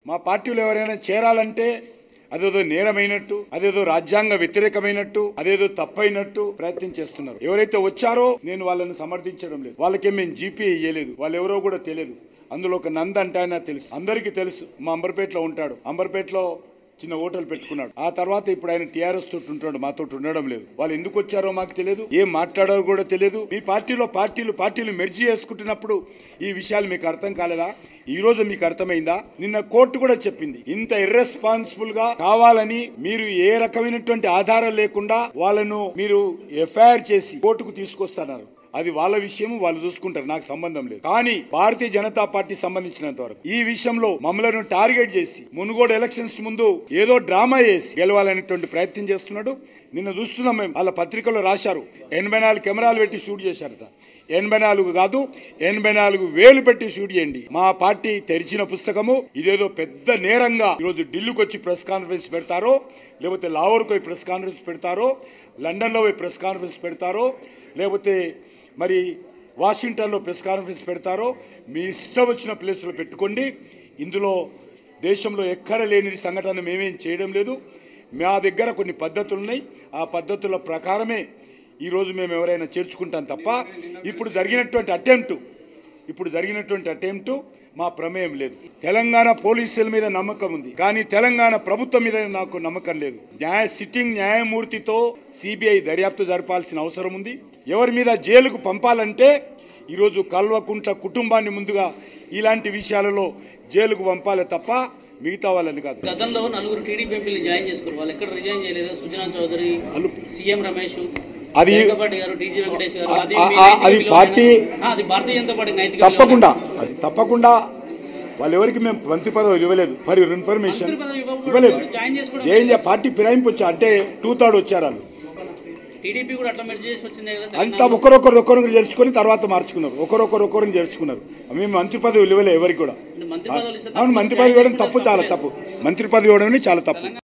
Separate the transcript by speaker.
Speaker 1: మా పార్టీలో ఎవరైనా చేరాలంటే అదేదో నేరమైనట్టు అదేదో రాజ్యాంగ వ్యతిరేకమైనట్టు అదేదో తప్పైనట్టు ప్రయత్నం చేస్తున్నారు ఎవరైతే వచ్చారో నేను వాళ్ళని సమర్థించడం లేదు వాళ్ళకేం మేము జీపీ ఇయ్యలేదు వాళ్ళు ఎవరో కూడా తెలియదు అందులో ఒక నంద అంటే ఆయన తెలుసు అందరికీ తెలుసు మా అంబర్పేటలో ఉంటాడు అంబర్పేటలో చిన్న హోటల్ పెట్టుకున్నాడు ఆ తర్వాత ఇప్పుడు ఆయన టీఆర్ఎస్ తోటి ఉంటాడు మాతో ఉండడం లేదు వాళ్ళు ఎందుకు వచ్చారో మాకు తెలియదు ఏం మాట్లాడారో కూడా తెలియదు మీ పార్టీలో పార్టీలు పార్టీలు మెర్జీ చేసుకుంటున్నప్పుడు ఈ విషయాలు మీకు అర్థం కాలేదా ఈ రోజు మీకు అర్థమైందా నిన్న కోర్టు కూడా చెప్పింది ఇంత ఇర్రెస్పాన్సిబుల్ గా కావాలని మీరు ఏ రకమైనటువంటి ఆధారం లేకుండా వాళ్ళను మీరు ఎఫ్ఐఆర్ చేసి కోర్టుకు తీసుకొస్తున్నారు అది వాళ్ళ విషయం వాళ్ళు చూసుకుంటారు నాకు సంబంధం లేదు కానీ భారతీయ జనతా పార్టీ సంబంధించినంత వరకు ఈ విషయంలో మమ్మలను టార్గెట్ చేసి మునుగోడు ఎలక్షన్స్ ముందు ఏదో డ్రామా చేసి గెలవాలనేటువంటి ప్రయత్నం చేస్తున్నాడు నిన్న చూస్తున్నాం మేము వాళ్ళ పత్రికలో రాశారు ఎనభై నాలుగు కెమెరాలు పెట్టి షూట్ చేశారట ఎనభై నాలుగు కాదు ఎనభై నాలుగు వేలు పెట్టి షూట్ చేయండి మా పార్టీ తెరిచిన పుస్తకము ఇదేదో పెద్ద నేరంగా ఈరోజు ఢిల్లీకి వచ్చి ప్రెస్ కాన్ఫరెన్స్ పెడతారో లేకపోతే లాహోర్కి పోయి ప్రెస్ కాన్ఫరెన్స్ పెడతారో లండన్లో పోయి ప్రెస్ కాన్ఫరెన్స్ పెడతారో లేకపోతే మరి వాషింగ్టన్లో ప్రెస్ కాన్ఫరెన్స్ పెడతారో మీ ఇష్టం వచ్చిన ప్లేస్లో పెట్టుకోండి ఇందులో దేశంలో ఎక్కడ లేని సంఘటన మేమేం చేయడం లేదు మా దగ్గర కొన్ని పద్ధతులు ఉన్నాయి ఆ పద్ధతుల ప్రకారమే ఈరోజు మేము ఎవరైనా చేర్చుకుంటాం తప్ప ఇప్పుడు జరిగినటువంటి అటెంప్ట్ ఇప్పుడు జరిగినటువంటి అటెంప్ట్ మా ప్రమేయం లేదు తెలంగాణ పోలీసుల మీద నమ్మకం ఉంది కానీ తెలంగాణ ప్రభుత్వం మీద నాకు నమ్మకం లేదు న్యాయ సిట్టింగ్ న్యాయమూర్తితో సిబిఐ దర్యాప్తు జరపాల్సిన అవసరం ఉంది ఎవరి మీద జైలుకు పంపాలంటే ఈరోజు కల్వకుంట్ల కుటుంబాన్ని ముందుగా ఇలాంటి విషయాలలో జైలుకు పంపాలి తప్ప మిగతా వాళ్ళని కాదు
Speaker 2: గతంలో నలుగురు టీడీపీ ఎంపీలు జాయిన్ చేసుకోరు వాళ్ళు ఎక్కడ రిజైన్ చేయలేదు సుజనా చౌదరి
Speaker 1: వాళ్ళు
Speaker 2: సీఎం రమేష్
Speaker 1: అది-
Speaker 2: మేకపాటి గారు టీజీ వెంకటేష్ గారు అది
Speaker 1: ఆ-
Speaker 2: మీ
Speaker 1: ఆ-
Speaker 2: నైతిక
Speaker 1: అది
Speaker 2: విలువలేనా?
Speaker 1: పార్టీ-
Speaker 2: ఆ, అది భారతీయ జనతా పార్టీ నైతిక
Speaker 1: తప్పకుండా అది తప్పకుండా వాళ్ళు ఎవరికి మేము మంత్రి పదవి ఇవ్వలేదు ఫర్ యువర్ ఇన్ఫర్మేషన్
Speaker 2: మంత్రి పదవి ఇవ్వకూడదు.
Speaker 1: ఇవ్వలేదు
Speaker 2: జాయిన్ చేసుకోవడం
Speaker 1: ఏం చే- పార్టీ ఫిరాయింపు వచ్చా అంటే టూ థర్డ్ వచ్చారు వాళ్ళు
Speaker 2: టీడీపీ కూడా అట్లా మెర్జ్ చేసి వచ్చిందే కదా
Speaker 1: అంతా
Speaker 2: తెలంగాణలో.
Speaker 1: ఒకరొకరు ఒకరు చేర్చుకొని తర్వాత మార్చుకున్నారు ఒకరొకరు ఒకరిని చేర్చుకున్నారు మేము మంత్రి పదవి ఇవ్వలే ఎవరికి కూడా
Speaker 2: మంత్రి పదవులు ఇస్తే
Speaker 1: అవును
Speaker 2: తప్పు,
Speaker 1: మంత్రి
Speaker 2: జాయిన్
Speaker 1: పదవి ఇవ్వడం
Speaker 2: చేసుకుంటే
Speaker 1: తప్పు చాలా
Speaker 2: తప్పులేదు.
Speaker 1: తప్పు మంత్రి పదవి ఇవ్వడం చాలా తప్పు